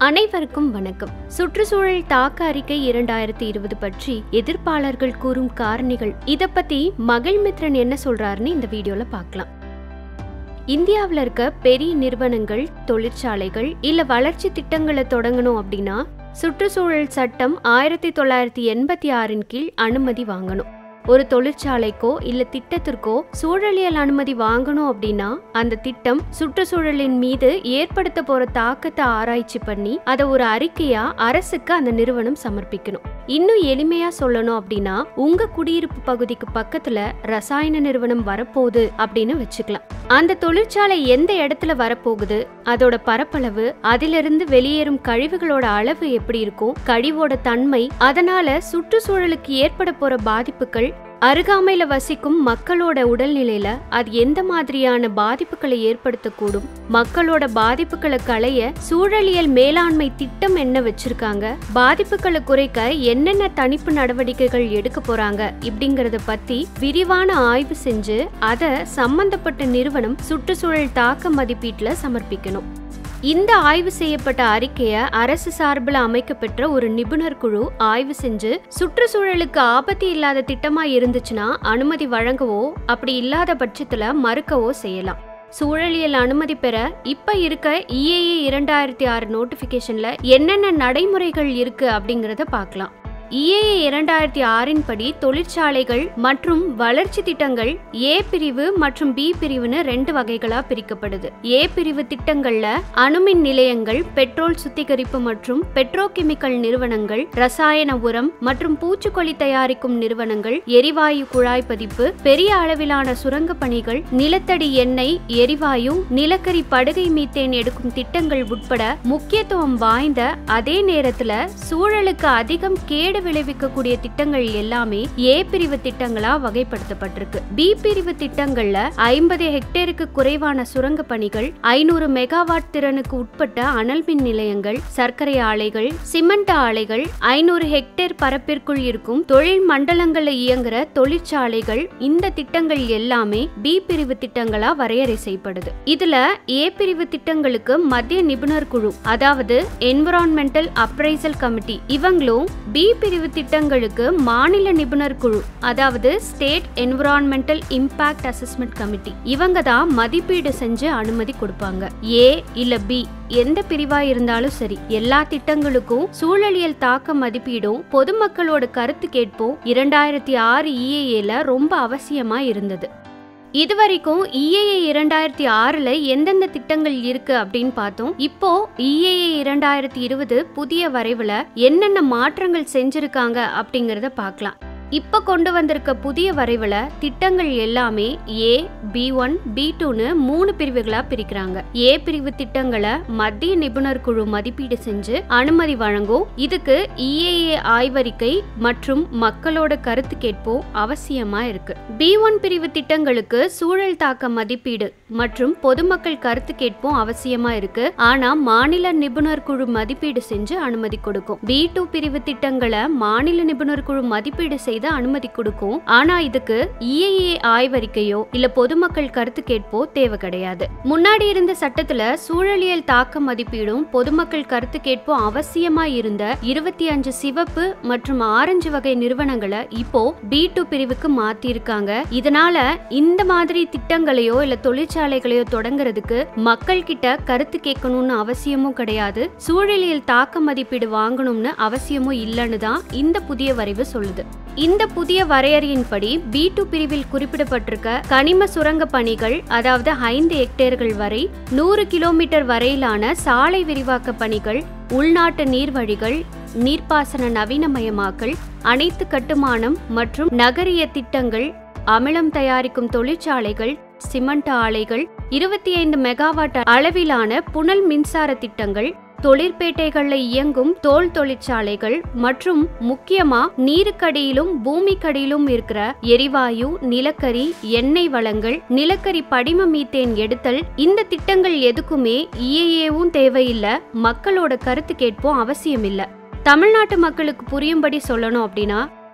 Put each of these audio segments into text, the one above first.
அனைவருக்கும் வணக்கம் சுற்றுச்சூழல் தாக்க அறிக்கை இரண்டாயிரத்தி இருபது பற்றி எதிர்ப்பாளர்கள் கூறும் காரணிகள் இத பத்தி மகிழ் மித்ரன் என்ன சொல்றாருன்னு இந்த வீடியோல பார்க்கலாம் இந்தியாவில் இருக்க பெரிய நிறுவனங்கள் தொழிற்சாலைகள் இல்ல வளர்ச்சி திட்டங்களை தொடங்கணும் அப்படின்னா சுற்றுச்சூழல் சட்டம் ஆயிரத்தி தொள்ளாயிரத்தி எண்பத்தி ஆறின் கீழ் அனுமதி வாங்கணும் ஒரு தொழிற்சாலைக்கோ இல்ல திட்டத்திற்கோ சூழலியல் அனுமதி வாங்கணும் அப்படின்னா அந்த திட்டம் சுற்றுச்சூழலின் மீது ஏற்படுத்த போற தாக்கத்தை ஆராய்ச்சி பண்ணி அதை ஒரு அறிக்கையா அரசுக்கு அந்த நிறுவனம் சமர்ப்பிக்கணும் இன்னும் எளிமையா சொல்லணும் அப்படின்னா உங்க குடியிருப்பு பகுதிக்கு பக்கத்துல ரசாயன நிறுவனம் வரப்போகுது அப்படின்னு வச்சுக்கலாம் அந்த தொழிற்சாலை எந்த இடத்துல வரப்போகுது அதோட பரப்பளவு அதிலிருந்து வெளியேறும் கழிவுகளோட அளவு எப்படி இருக்கும் கழிவோட தன்மை அதனால சுற்றுச்சூழலுக்கு ஏற்பட போற பாதிப்புகள் அருகாமையில வசிக்கும் மக்களோட உடல்நிலையில அது எந்த மாதிரியான பாதிப்புகளை ஏற்படுத்தக்கூடும் மக்களோட பாதிப்புகளை களைய சூழலியல் மேலாண்மை திட்டம் என்ன வச்சிருக்காங்க பாதிப்புகளை குறைக்க என்னென்ன தணிப்பு நடவடிக்கைகள் எடுக்க போறாங்க இப்படிங்கறத பத்தி விரிவான ஆய்வு செஞ்சு அதை சம்பந்தப்பட்ட நிறுவனம் சுற்றுச்சூழல் தாக்க மதிப்பீட்டுல சமர்ப்பிக்கணும் இந்த ஆய்வு செய்யப்பட்ட அறிக்கையை அரசு சார்பில் அமைக்கப்பெற்ற ஒரு நிபுணர் குழு ஆய்வு செஞ்சு சுற்றுச்சூழலுக்கு ஆபத்து இல்லாத திட்டமா இருந்துச்சுன்னா அனுமதி வழங்கவோ அப்படி இல்லாத பட்சத்துல மறுக்கவோ செய்யலாம் சூழலியல் அனுமதி பெற இப்ப இருக்க இஏஏ இரண்டாயிரத்தி ஆறு நோட்டிபிகேஷன்ல என்னென்ன நடைமுறைகள் இருக்கு அப்படிங்கறத பார்க்கலாம் இஏஏ இரண்டாயிரத்தி ஆறின் படி தொழிற்சாலைகள் மற்றும் வளர்ச்சி திட்டங்கள் ஏ பிரிவு மற்றும் பி பிரிவுன்னு ரெண்டு வகைகளா பிரிக்கப்படுது ஏ பிரிவு திட்டங்கள்ல அணுமின் நிலையங்கள் பெட்ரோல் சுத்திகரிப்பு மற்றும் பெட்ரோகெமிக்கல் நிறுவனங்கள் ரசாயன உரம் மற்றும் பூச்சிக்கொல்லி தயாரிக்கும் நிறுவனங்கள் எரிவாயு குழாய் பதிப்பு பெரிய அளவிலான சுரங்க பணிகள் நிலத்தடி எண்ணெய் எரிவாயு நிலக்கரி படுகை மீத்தேன் எடுக்கும் திட்டங்கள் உட்பட முக்கியத்துவம் வாய்ந்த அதே நேரத்துல சூழலுக்கு அதிகம் கேடு கேடு விளைவிக்கக்கூடிய திட்டங்கள் எல்லாமே ஏ பிரிவு திட்டங்களா வகைப்படுத்தப்பட்டிருக்கு பி பிரிவு திட்டங்கள்ல ஐம்பது ஹெக்டேருக்கு குறைவான சுரங்க பணிகள் ஐநூறு மெகாவாட் திறனுக்கு உட்பட்ட அனல் மின் நிலையங்கள் சர்க்கரை ஆலைகள் சிமெண்ட் ஆலைகள் ஐநூறு ஹெக்டேர் பரப்பிற்குள் இருக்கும் தொழில் மண்டலங்கள்ல இயங்குற தொழிற்சாலைகள் இந்த திட்டங்கள் எல்லாமே பி பிரிவு திட்டங்களா வரையறை செய்யப்படுது இதுல ஏ பிரிவு திட்டங்களுக்கு மத்திய நிபுணர் குழு அதாவது என்விரான்மெண்டல் அப்ரைசல் கமிட்டி இவங்களும் பி பிரிவு திட்டங்களுக்கு மாநில நிபுணர் குழு அதாவது state environmental impact assessment committee இவங்க தான் மதிப்பீடு செஞ்சு அனுமதி கொடுப்பாங்க ஏ இல்ல பி எந்த பிரிவா இருந்தாலும் சரி எல்லா திட்டங்களுக்கும் சூழலியல் தாக்க மதிப்பீடும் பொதுமக்களோட கருத்து கேட்போம் இரண்டாயிரத்தி ஆறு இஏஏல ரொம்ப அவசியமா இருந்தது இதுவரைக்கும் இஏஏ இரண்டாயிரத்தி ஆறுல எந்தெந்த திட்டங்கள் இருக்கு அப்படின்னு பார்த்தோம் இப்போ இஏஏ இரண்டாயிரத்தி இருபது புதிய வரைவுல என்னென்ன மாற்றங்கள் செஞ்சிருக்காங்க அப்படிங்கறத பார்க்கலாம் இப்ப கொண்டு வந்திருக்க புதிய வரைவுல திட்டங்கள் எல்லாமே ஏ பி ஒன் பி டூன்னு மூணு பிரிவுகளா பிரிக்கிறாங்க ஏ பிரிவு திட்டங்களை மத்திய நிபுணர் குழு மதிப்பீடு செஞ்சு அனுமதி வழங்கும் இதுக்கு இஏஏ ஆய்வறிக்கை மற்றும் மக்களோட கருத்து கேட்போம் அவசியமா இருக்கு பி ஒன் பிரிவு திட்டங்களுக்கு சூழல் தாக்க மதிப்பீடு மற்றும் பொதுமக்கள் கருத்து கேட்போம் அவசியமா இருக்கு ஆனா மாநில நிபுணர் குழு மதிப்பீடு செஞ்சு அனுமதி கொடுக்கும் பி டூ பிரிவு திட்டங்களை மாநில நிபுணர் குழு மதிப்பீடு செய்து அனுமதி கொடுக்கும் ஆனா இதுக்கு இஏஏ ஆய்வறிக்கையோ இல்ல பொதுமக்கள் கருத்து கேட்போ தேவை கிடையாது முன்னாடி இருந்த சட்டத்துல சூழலியல் தாக்க மதிப்பீடும் பொதுமக்கள் கருத்து கேட்போ அவசியமா இருந்த இருபத்தி அஞ்சு சிவப்பு மற்றும் ஆரஞ்சு வகை நிறுவனங்களை இப்போ பி டூ பிரிவுக்கு மாத்தி இருக்காங்க இதனால இந்த மாதிரி திட்டங்களையோ இல்ல தொழிற்சாலைகளையோ தொடங்குறதுக்கு மக்கள் கிட்ட கருத்து கேட்கணும்னு அவசியமும் கிடையாது சூழலியல் தாக்க மதிப்பீடு வாங்கணும்னு அவசியமும் இல்லைன்னு தான் இந்த புதிய வரைவு சொல்லுது இந்த புதிய வரையறையின்படி பி டூ பிரிவில் குறிப்பிடப்பட்டிருக்க கனிம சுரங்க பணிகள் அதாவது ஐந்து ஹெக்டேர்கள் வரை நூறு கிலோமீட்டர் வரையிலான சாலை விரிவாக்க பணிகள் உள்நாட்டு நீர்வழிகள் நீர்ப்பாசன நவீனமயமாக்கல் அனைத்து கட்டுமானம் மற்றும் நகரிய திட்டங்கள் அமிலம் தயாரிக்கும் தொழிற்சாலைகள் சிமெண்ட் ஆலைகள் இருபத்தி ஐந்து மெகாவாட் அளவிலான புனல் மின்சார திட்டங்கள் தொழிற்பேட்டைகள்ல இயங்கும் தோல் தொழிற்சாலைகள் மற்றும் முக்கியமா நீருக்கடியிலும் பூமிக்கடியிலும் இருக்கிற எரிவாயு நிலக்கரி எண்ணெய் வளங்கள் நிலக்கரி படிம மீத்தேன் எடுத்தல் இந்த திட்டங்கள் எதுக்குமே இஏஏவும் தேவையில்லை மக்களோட கருத்து கேட்போம் அவசியம் இல்ல தமிழ்நாட்டு மக்களுக்கு புரியும்படி சொல்லணும் அப்படின்னா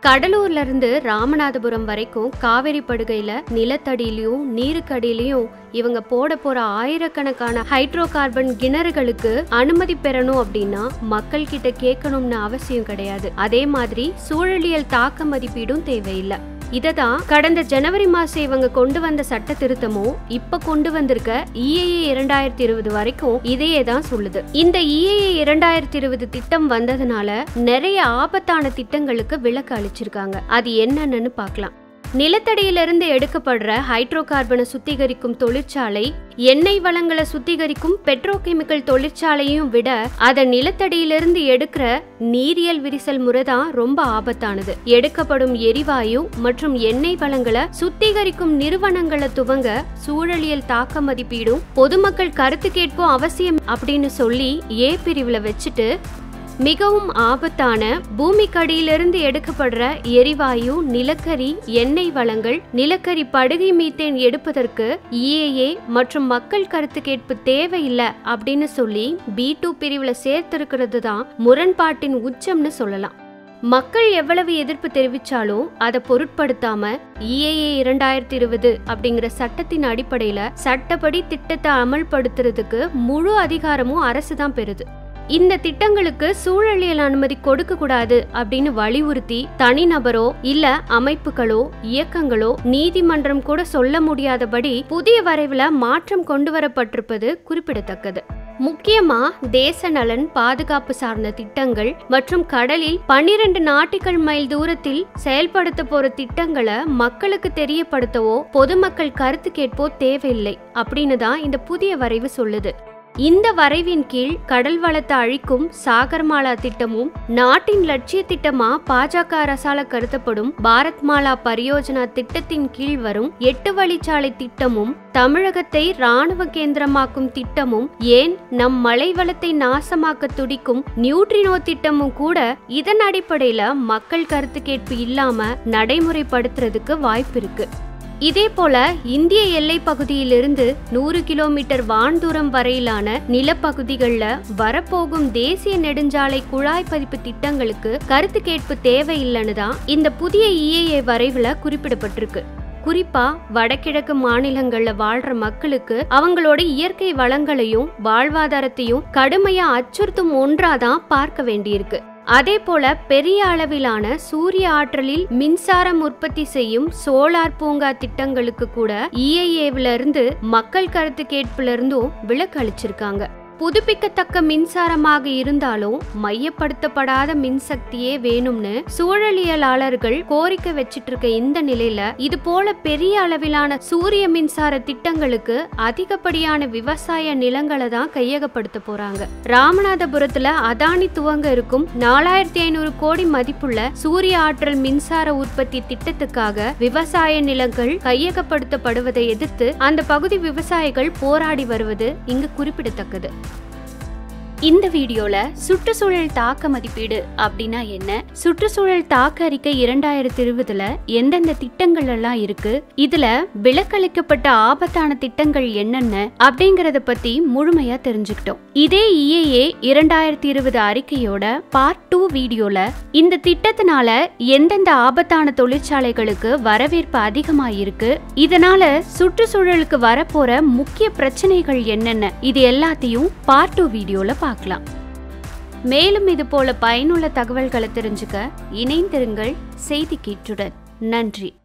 கடலூர்ல இருந்து ராமநாதபுரம் வரைக்கும் காவிரி படுகையில நிலத்தடியிலையும் நீருக்கடியிலையும் இவங்க போட போற ஆயிரக்கணக்கான ஹைட்ரோ கார்பன் கிணறுகளுக்கு அனுமதி பெறணும் அப்படின்னா மக்கள் கிட்ட கேட்கணும்னு அவசியம் கிடையாது அதே மாதிரி சூழலியல் தாக்க மதிப்பீடும் தேவையில்லை இததான் கடந்த ஜனவரி மாசம் இவங்க கொண்டு வந்த சட்ட திருத்தமும் இப்ப கொண்டு வந்திருக்க இஏஏ இரண்டாயிரத்தி இருபது வரைக்கும் இதையே தான் சொல்லுது இந்த இஏஏ இரண்டாயிரத்தி இருபது திட்டம் வந்ததுனால நிறைய ஆபத்தான திட்டங்களுக்கு விலக்கு அளிச்சிருக்காங்க அது என்னன்னு பார்க்கலாம் நிலத்தடியிலிருந்து எடுக்கப்படுற ஹைட்ரோ கார்பனை சுத்திகரிக்கும் தொழிற்சாலை எண்ணெய் வளங்களை சுத்திகரிக்கும் பெட்ரோகெமிக்கல் தொழிற்சாலையும் விட அதை நிலத்தடியிலிருந்து எடுக்கிற நீரியல் விரிசல் முறை தான் ரொம்ப ஆபத்தானது எடுக்கப்படும் எரிவாயு மற்றும் எண்ணெய் வளங்களை சுத்திகரிக்கும் நிறுவனங்களை துவங்க சூழலியல் தாக்க மதிப்பீடும் பொதுமக்கள் கருத்து கேட்பும் அவசியம் அப்படின்னு சொல்லி ஏ பிரிவுல வச்சுட்டு மிகவும் ஆபத்தான பூமிக்கடியிலிருந்து எடுக்கப்படுற எரிவாயு நிலக்கரி எண்ணெய் வளங்கள் நிலக்கரி படுகை மீத்தேன் எடுப்பதற்கு இஏஏ மற்றும் மக்கள் கருத்து கேட்பு தேவையில்லை அப்படின்னு சொல்லி பி டூ பிரிவுல சேர்த்திருக்கிறது தான் முரண்பாட்டின் உச்சம்னு சொல்லலாம் மக்கள் எவ்வளவு எதிர்ப்பு தெரிவிச்சாலும் அதை பொருட்படுத்தாம இஏஏ இரண்டாயிரத்தி இருபது அப்படிங்கிற சட்டத்தின் அடிப்படையில சட்டப்படி திட்டத்தை அமல்படுத்துறதுக்கு முழு அதிகாரமும் அரசு தான் பெறுது இந்த திட்டங்களுக்கு சூழலியல் அனுமதி கொடுக்க கூடாது அப்படின்னு வலியுறுத்தி தனிநபரோ இல்ல அமைப்புகளோ இயக்கங்களோ நீதிமன்றம் கூட சொல்ல முடியாதபடி புதிய வரைவுல மாற்றம் கொண்டு வரப்பட்டிருப்பது குறிப்பிடத்தக்கது முக்கியமா தேச நலன் பாதுகாப்பு சார்ந்த திட்டங்கள் மற்றும் கடலில் பன்னிரண்டு நாட்டிகள் மைல் தூரத்தில் செயல்படுத்த போற திட்டங்களை மக்களுக்கு தெரியப்படுத்தவோ பொதுமக்கள் கருத்து கேட்போ தேவையில்லை அப்படின்னு தான் இந்த புதிய வரைவு சொல்லுது இந்த வரைவின் கீழ் கடல் வளத்தை அழிக்கும் சாகர்மாலா திட்டமும் நாட்டின் லட்சிய திட்டமா பாஜக அரசால கருதப்படும் பாரத் மாலா பரியோஜனா திட்டத்தின் கீழ் வரும் எட்டு வழிச்சாலை திட்டமும் தமிழகத்தை ராணுவ கேந்திரமாக்கும் திட்டமும் ஏன் நம் மலை வளத்தை நாசமாக்க துடிக்கும் நியூட்ரினோ திட்டமும் கூட இதன் அடிப்படையில மக்கள் கருத்து கேட்பு இல்லாம நடைமுறைப்படுத்துறதுக்கு வாய்ப்பு இருக்கு இதே போல இந்திய எல்லை பகுதியிலிருந்து நூறு கிலோமீட்டர் வான்தூரம் வரையிலான நிலப்பகுதிகளில் வரப்போகும் தேசிய நெடுஞ்சாலை குழாய் பதிப்பு திட்டங்களுக்கு கருத்து கேட்பு தேவையில்லைன்னு தான் இந்த புதிய இஏஏ வரைவுல குறிப்பிடப்பட்டிருக்கு குறிப்பா வடகிழக்கு மாநிலங்கள்ல வாழ்ற மக்களுக்கு அவங்களோட இயற்கை வளங்களையும் வாழ்வாதாரத்தையும் கடுமையா அச்சுறுத்தும் ஒன்றாதான் பார்க்க வேண்டியிருக்கு அதே போல பெரிய அளவிலான சூரிய ஆற்றலில் மின்சாரம் உற்பத்தி செய்யும் சோலார் பூங்கா திட்டங்களுக்கு கூட இஐஏவில இருந்து மக்கள் கருத்து கேட்புல இருந்தும் விலக்கு அளிச்சிருக்காங்க புதுப்பிக்கத்தக்க மின்சாரமாக இருந்தாலும் மையப்படுத்தப்படாத மின்சக்தியே வேணும்னு சூழலியலாளர்கள் கோரிக்கை வச்சிட்டு இருக்க இந்த நிலையில இது போல பெரிய அளவிலான சூரிய மின்சார திட்டங்களுக்கு அதிகப்படியான விவசாய நிலங்களை தான் கையகப்படுத்த போறாங்க ராமநாதபுரத்துல அதானி துவங்க இருக்கும் நாலாயிரத்தி ஐநூறு கோடி மதிப்புள்ள சூரிய ஆற்றல் மின்சார உற்பத்தி திட்டத்துக்காக விவசாய நிலங்கள் கையகப்படுத்தப்படுவதை எதிர்த்து அந்த பகுதி விவசாயிகள் போராடி வருவது இங்கு குறிப்பிடத்தக்கது இந்த வீடியோல சுற்றுச்சூழல் தாக்க மதிப்பீடு அப்படின்னா என்ன சுற்றுச்சூழல் தாக்க அறிக்கை இரண்டாயிரத்தி இருபதுல எந்தெந்த திட்டங்கள் எல்லாம் இருக்கு இதுல விலக்களிக்கப்பட்ட ஆபத்தான திட்டங்கள் என்னென்ன அப்படிங்கறத பத்தி முழுமையா தெரிஞ்சுக்கிட்டோம் இதே இஏஏ இரண்டாயிரத்தி இருபது அறிக்கையோட பார்ட் டூ வீடியோல இந்த திட்டத்தினால எந்தெந்த ஆபத்தான தொழிற்சாலைகளுக்கு வரவேற்பு அதிகமா இருக்கு இதனால சுற்றுச்சூழலுக்கு வரப்போற முக்கிய பிரச்சனைகள் என்னென்ன இது எல்லாத்தையும் பார்ட் டூ வீடியோல பார்க்கலாம் மேலும் இது போல பயனுள்ள தகவல்களை தெரிஞ்சுக்க இணைந்திருங்கள் செய்தி கீற்றுடன் நன்றி